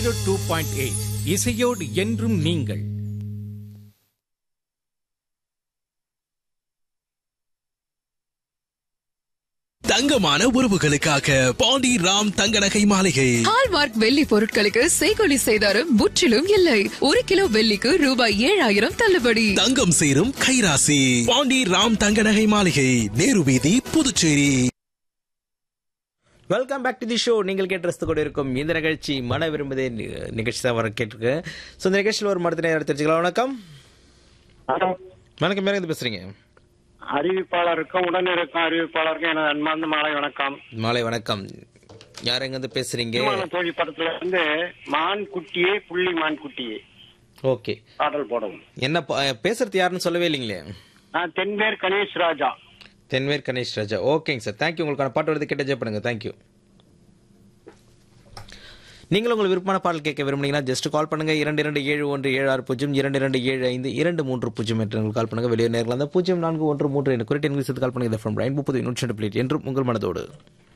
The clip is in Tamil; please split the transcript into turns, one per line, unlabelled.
ஜீரோ டூ பாயிண்ட் எயிட் இசையோடு என்றும் நீங்கள்
தங்கமான உறவுகளுக்காக பாண்டி ராம் தங்க நகை மாளிகை
ஹால்மார்க் வெள்ளி பொருட்களுக்கு செய்கொலி செய்தாரும் முற்றிலும் இல்லை ஒரு கிலோ வெள்ளிக்கு ரூபாய் ஏழாயிரம் தள்ளுபடி
தங்கம் சேரும் கைராசி பாண்டி ராம் தங்க நகை மாளிகை நேரு வீதி Puducherry
welcome back to the show நீங்கள் கேட்டு ரசித்து கொண்டு இருக்கும் இந்த நிகழ்ச்சி மன விரும்புதே நி- நிகழ்ச்சி தான் வர கேட்டிருக்கு ஸோ இந்த நிகழ்ச்சியில் ஒரு மரத்தினை தெரிஞ்சுக்கலாம் வணக்கம்
ஹலோ
வணக்கம் மேலே இருந்து பேசுறீங்க
அறிவிப்பாளருக்கும் உடன் இருக்கும் அறிவிப்பாளருக்கும் எனது அன்பார்ந்த மாலை வணக்கம்
மாலை வணக்கம் யார் எங்கேருந்து பேசுறீங்க
திருமண தோழி படத்துல இருந்து மான் குட்டியே புள்ளி மான் குட்டியே
ஓகே
பாடல் போடவும்
என்ன ப- பேசுறது யாருன்னு சொல்லவே இல்லைங்களே
நான் தென்பேர் கணேஷ் ராஜா
தென்வேர் கணேஷ் ராஜா ஓகேங்க சார் தேங்க்யூ உங்களுக்கான பாட்டு வருது கேட்ட ஜெய் பண்ணுங்க தேங்க்யூ நீங்கள் உங்கள் விருப்பமான பாடல் கேட்க விரும்புனீங்கன்னா ஜஸ்ட் கால் பண்ணுங்க இரண்டு இரண்டு ஏழு ஒன்று ஏழு ஆறு பூஜ்ஜியம் இரண்டு இரண்டு ஏழு ஐந்து இரண்டு மூன்று பூஜ்ஜியம் என்று உங்களுக்கு கால் பண்ணுங்க வெளியே நேரில் அந்த பூஜ்ஜியம் நான்கு ஒன்று மூன்று என்று குறிட்டு எங்களுக்கு கால் பண்ணுங்க ஃப்ரம் ரைன் முப்பது நூற்றி ரெண்டு பிளேட் என்றும் உங்கள் மனதோடு